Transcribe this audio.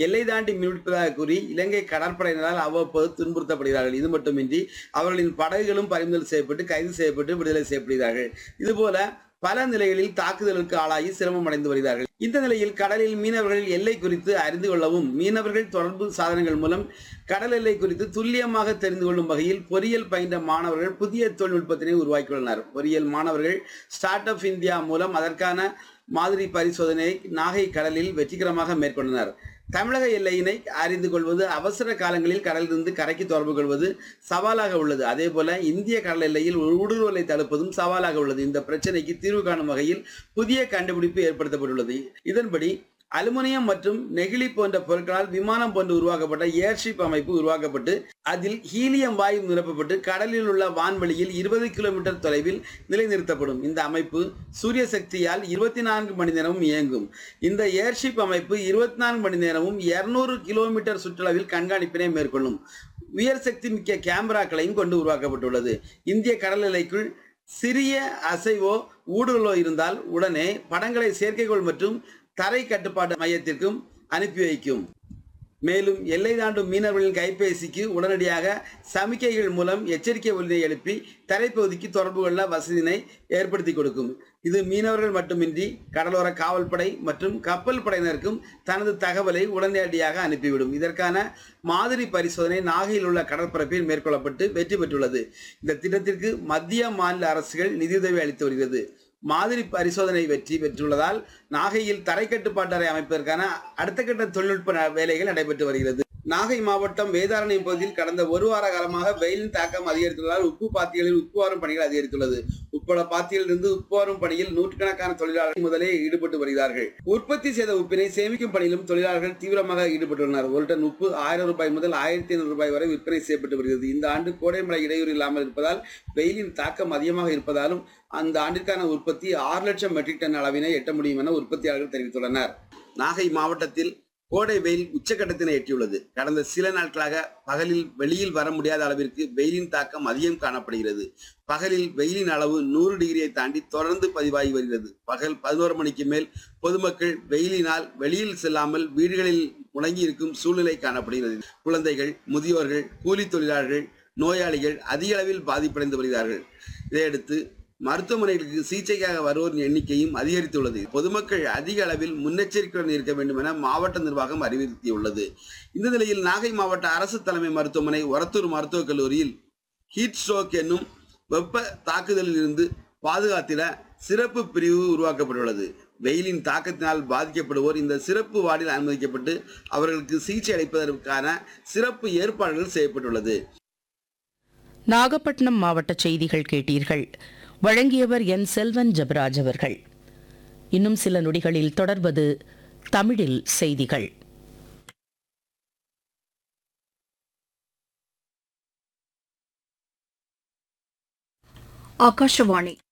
எல்லை தாண்டி மீட்பதாக கூறி இலங்கை கடற்படையினரால் அவ்வப்போது துன்புறுத்தப்படுகிறார்கள் இது மட்டுமின்றி அவர்களின் படகுகளும் பறிமுதல் செய்யப்பட்டு கைது செய்யப்பட்டு விடுதலை செய்யப்படுகிறார்கள் இதுபோல பல நிலைகளில் தாக்குதலுக்கு ஆளாகி சிரமம் அடைந்து வருகிறார்கள் இந்த நிலையில் கடலில் மீனவர்கள் எல்லை குறித்து அறிந்து கொள்ளவும் மீனவர்கள் தொடர்பு சாதனங்கள் மூலம் கடல் எல்லை குறித்து துல்லியமாக தெரிந்து கொள்ளும் வகையில் பொறியியல் பயின்ற மாணவர்கள் புதிய தொழில்நுட்பத்தினை உருவாக்கியுள்ளனர் பொறியியல் மாணவர்கள் ஸ்டார்ட் அப் இந்தியா மூலம் அதற்கான மாதிரி பரிசோதனையை நாகை கடலில் வெற்றிகரமாக மேற்கொண்டனர் தமிழக எல்லையினை அறிந்து கொள்வது அவசர காலங்களில் கடலிலிருந்து கரைக்கு தொடர்பு கொள்வது சவாலாக உள்ளது அதே போல இந்திய கடல் எல்லையில் ஊடுருவலை தடுப்பதும் சவாலாக உள்ளது இந்த பிரச்சனைக்கு தீர்வு காணும் வகையில் புதிய கண்டுபிடிப்பு ஏற்படுத்தப்பட்டுள்ளது இதன்படி அலுமினியம் மற்றும் நெகிழி போன்ற பொருட்களால் விமானம் போன்று உருவாக்கப்பட்ட ஏர்ஷிப் அமைப்பு உருவாக்கப்பட்டு அதில் ஹீலியம் வாயு நிரப்பப்பட்டு கடலில் உள்ள வான்வெளியில் இருபது கிலோமீட்டர் தொலைவில் நிலைநிறுத்தப்படும் இந்த அமைப்பு சூரிய சக்தியால் இருபத்தி நான்கு மணி நேரமும் இயங்கும் இந்த ஏர்ஷிப் அமைப்பு இருபத்தி நான்கு மணி நேரமும் இருநூறு கிலோமீட்டர் சுற்றளவில் கண்காணிப்பினை மேற்கொள்ளும் உயர் சக்தி மிக்க கேமராக்களையும் கொண்டு உருவாக்கப்பட்டுள்ளது இந்திய கடல் எல்லைக்குள் சிறிய அசைவோ ஊடுருவலோ இருந்தால் உடனே படங்களை செயற்கைக்கோள் மற்றும் தரை கட்டுப்பாட்டு மையத்திற்கும் அனுப்பி வைக்கும் மேலும் எல்லை தாண்டும் மீனவர்களின் கைபேசிக்கு உடனடியாக சமிக்கைகள் மூலம் எச்சரிக்கை ஒலியை எழுப்பி தரைப்பகுதிக்கு தொடர்பு கொள்ள வசதியினை ஏற்படுத்தி கொடுக்கும் இது மீனவர்கள் மட்டுமின்றி கடலோர காவல்படை மற்றும் கப்பல் படையினருக்கும் தனது தகவலை உடனடியாக அனுப்பிவிடும் இதற்கான மாதிரி பரிசோதனை நாகையில் உள்ள கடற்பரப்பில் மேற்கொள்ளப்பட்டு வெற்றி பெற்றுள்ளது இந்த திட்டத்திற்கு மத்திய மாநில அரசுகள் நிதியுதவி அளித்து வருகிறது மாதிரி பரிசோதனை வெற்றி பெற்றுள்ளதால் நாகையில் தரை கட்டுப்பாட்டறை அமைப்பதற்கான அடுத்த கட்ட தொழில்நுட்ப ந- வேலைகள் நடைபெற்று வருகிறது நாகை மாவட்டம் வேதாரண்யம் பகுதியில் கடந்த ஒரு வார காலமாக வெயிலின் தாக்கம் அதிகரித்துள்ளதால் உப்பு பாத்திகளில் உப்பு வாரும் பணிகள் அதிகரித்துள்ளது உப்பள பாத்தியில் இருந்து உப்பு வாரும் பணியில் நூற்றுக்கணக்கான தொழிலாளர்கள் முதலே ஈடுபட்டு வருகிறார்கள் உற்பத்தி செய்த உப்பினை சேமிக்கும் பணியிலும் தொழிலாளர்கள் தீவிரமாக ஈடுபட்டுள்ளனர் ஒரு டன் உப்பு ஆயிரம் ரூபாய் முதல் ஆயிரத்தி ஐநூறு ரூபாய் வரை விற்பனை செய்யப்பட்டு வருகிறது இந்த ஆண்டு கோடை மழை இடையூறு இல்லாமல் இருப்பதால் வெயிலின் தாக்கம் அதிகமாக இருப்பதாலும் அந்த ஆண்டிற்கான உற்பத்தி ஆறு லட்சம் மெட்ரிக் டன் அளவினை எட்ட முடியும் என உற்பத்தியாளர்கள் தெரிவித்துள்ளனர் நாகை மாவட்டத்தில் கோடை வெயில் உச்சக்கட்டத்தினை எட்டியுள்ளது கடந்த சில நாட்களாக பகலில் வெளியில் வர முடியாத அளவிற்கு வெயிலின் தாக்கம் அதிகம் காணப்படுகிறது பகலில் வெயிலின் அளவு நூறு டிகிரியை தாண்டி தொடர்ந்து பதிவாகி வருகிறது பகல் பதினோரு மணிக்கு மேல் பொதுமக்கள் வெயிலினால் வெளியில் செல்லாமல் வீடுகளில் முடங்கி இருக்கும் சூழ்நிலை காணப்படுகிறது குழந்தைகள் முதியோர்கள் கூலி தொழிலாளர்கள் நோயாளிகள் அதிக அளவில் பாதிப்படைந்து வருகிறார்கள் இதையடுத்து மருத்துவமனைகளுக்கு சிகிச்சைக்காக வருவோரின் எண்ணிக்கையும் அதிகரித்துள்ளது பொதுமக்கள் அதிக அளவில் முன்னெச்சரிக்கையுடன் இருக்க வேண்டும் என மாவட்ட நிர்வாகம் அறிவுறுத்தியுள்ளது இந்த நிலையில் நாகை மாவட்ட அரசு தலைமை மருத்துவமனை ஒரத்தூர் மருத்துவக் கல்லூரியில் ஹீட் ஸ்ட்ரோக் என்னும் வெப்ப தாக்குதலில் இருந்து பாதுகாத்திட சிறப்பு பிரிவு உருவாக்கப்பட்டுள்ளது வெயிலின் தாக்கத்தினால் பாதிக்கப்படுவோர் இந்த சிறப்பு வார்டில் அனுமதிக்கப்பட்டு அவர்களுக்கு சிகிச்சை அளிப்பதற்கான சிறப்பு ஏற்பாடுகள் செய்யப்பட்டுள்ளது நாகப்பட்டினம் மாவட்ட செய்திகள் கேட்டீர்கள் வழங்கியவர் என் செல்வன் ஜபராஜ் அவர்கள் இன்னும் சில நொடிகளில் தொடர்வது தமிழில் செய்திகள் ಆಕಾಶವಾಣಿ